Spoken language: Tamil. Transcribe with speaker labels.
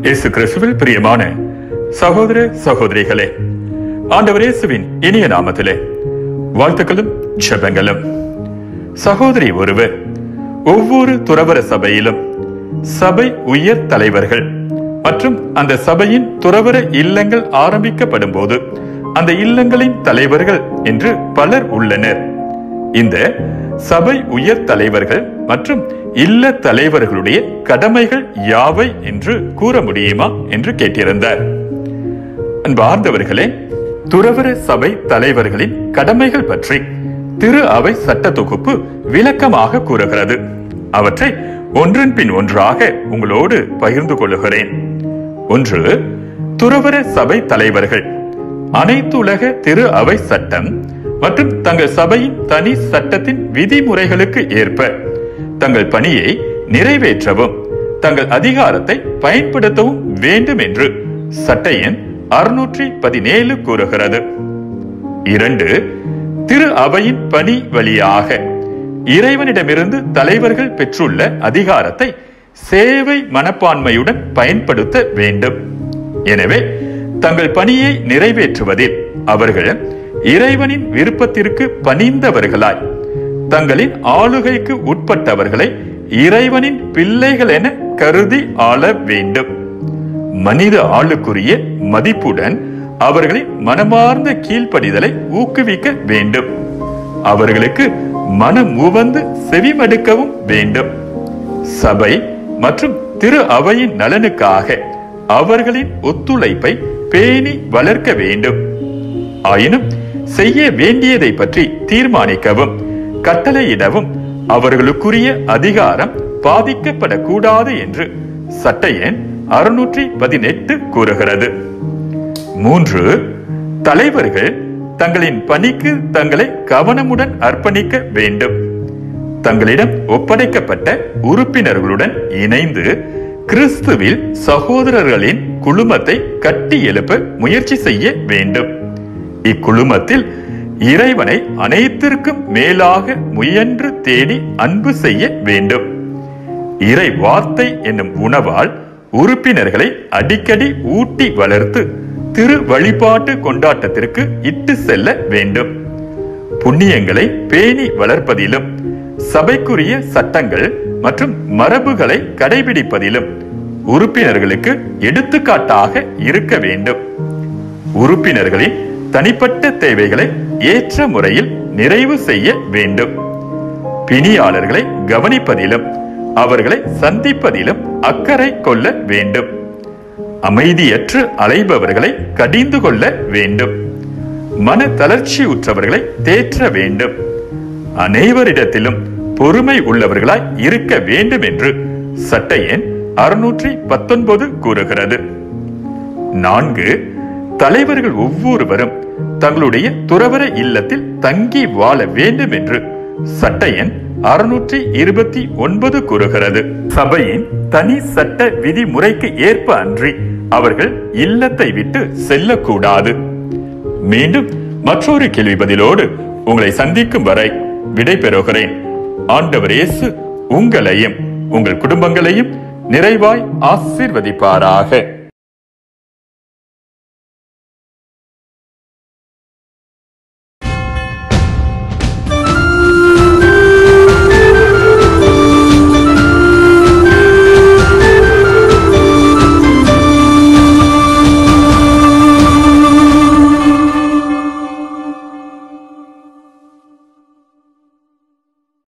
Speaker 1: இயேசு கிறிஸ்துவில் பிரியமான சகோதர சகோதரிகளே ஆண்டவர் இயேசுவின் இனிய நாமத்திலே வாழ்த்துக்களும் ஜெபங்களும் சகோதரி ஒருவர் ஒவ்வொரு துறவர சபையிலும் சபை உயர் தலைவர்கள் மற்றும் அந்த சபையின் துறவர இல்லங்கள் ஆரம்பிக்கப்படும் போது அந்த இல்லங்களின் தலைவர்கள் என்று பலர் உள்ளனர் இந்த சபை உயர் தலைவர்கள் மற்றும் இல்ல தலைவர்களுடைய கடமைகள் யாவை என்று கூற முடியுமா என்று கேட்டிருந்தார் அன்பார்ந்தவர்களே துறவர சபை தலைவர்களின் கடமைகள் பற்றி திரு அவை சட்ட தொகுப்பு விளக்கமாக கூறுகிறது அவற்றை ஒன்றன் பின் ஒன்றாக உங்களோடு பகிர்ந்து கொள்ளுகிறேன் ஒன்று துறவர சபை தலைவர்கள் அனைத்துலக திரு அவை சட்டம் மற்றும் தங்கள் சபையின் தனி சட்டத்தின் விதிமுறைகளுக்கு ஏற்ப தங்கள் பணியை நிறைவேற்றவும் தங்கள் அதிகாரத்தை பயன்படுத்தவும் வேண்டும் என்று சட்ட எண் அறுநூற்றி பதினேழு கூறுகிறது இரண்டு திரு அவையின் பணி வழியாக இறைவனிடமிருந்து தலைவர்கள் பெற்றுள்ள அதிகாரத்தை சேவை மனப்பான்மையுடன் பயன்படுத்த வேண்டும் எனவே தங்கள் பணியை நிறைவேற்றுவதில் அவர்கள் இறைவனின் விருப்பத்திற்கு பணிந்தவர்களாய் தங்களின் ஆளுகைக்கு உட்பட்டவர்களை இறைவனின் பிள்ளைகள் என கருதி ஆள வேண்டும் மனித ஆளுக்குரிய மதிப்புடன் அவர்களின் மனமார்ந்த கீழ்ப்படிதலை ஊக்குவிக்க வேண்டும் அவர்களுக்கு மனம் உவந்து செவிமடுக்கவும் வேண்டும் சபை மற்றும் திரு அவையின் நலனுக்காக அவர்களின் ஒத்துழைப்பை பேணி வளர்க்க வேண்டும் ஆயினும் செய்ய வேண்டியதை பற்றி தீர்மானிக்கவும் கட்டளையிடவும் அவர்களுக்குரிய அதிகாரம் பாதிக்கப்படக்கூடாது என்று சட்ட எண் அறுநூற்றி பதினெட்டு கூறுகிறது மூன்று தலைவர்கள் தங்களின் பணிக்கு தங்களை கவனமுடன் அர்ப்பணிக்க வேண்டும் தங்களிடம் ஒப்படைக்கப்பட்ட உறுப்பினர்களுடன் இணைந்து கிறிஸ்துவில் சகோதரர்களின் குழுமத்தை கட்டி எழுப்ப முயற்சி செய்ய வேண்டும் இக்குழுமத்தில் இறைவனை அனைத்திற்கும் மேலாக முயன்று தேடி அன்பு செய்ய வேண்டும் இறை வார்த்தை என்னும் உணவால் உறுப்பினர்களை அடிக்கடி ஊட்டி வளர்த்து திரு வழிபாட்டு கொண்டாட்டத்திற்கு இட்டு செல்ல வேண்டும் புண்ணியங்களை பேணி வளர்ப்பதிலும் சபைக்குரிய சட்டங்கள் மற்றும் மரபுகளை கடைபிடிப்பதிலும் உறுப்பினர்களுக்கு எடுத்துக்காட்டாக இருக்க வேண்டும் உறுப்பினர்களின் தனிப்பட்ட தேவைகளை ஏற்ற முறையில் நிறைவு செய்ய வேண்டும் பிணியாளர்களை கவனிப்பதிலும் அவர்களை சந்திப்பதிலும் அக்கறை கொள்ள வேண்டும் அமைதியற்று அலைபவர்களை கடிந்து கொள்ள வேண்டும் மன தளர்ச்சி உற்றவர்களை தேற்ற வேண்டும் அனைவரிடத்திலும் பொறுமை உள்ளவர்களாய் இருக்க வேண்டும் என்று சட்ட எண் அறுநூற்றி பத்தொன்பது கூறுகிறது நான்கு தலைவர்கள் ஒவ்வொருவரும் தங்களுடைய துறவர இல்லத்தில் தங்கி வாழ வேண்டும் என்று சட்ட எண் அறுநூற்றி இருபத்தி ஒன்பது கூறுகிறது சபையின் தனி சட்ட விதிமுறைக்கு ஏற்ப அன்றி அவர்கள் இல்லத்தை விட்டு செல்லக்கூடாது மீண்டும் மற்றொரு கேள்வி பதிலோடு உங்களை சந்திக்கும் வரை விடை பெறுகிறேன் ஆண்டவர் இயேசு உங்களையும் உங்கள் குடும்பங்களையும் நிறைவாய் ஆசீர்வதிப்பாராக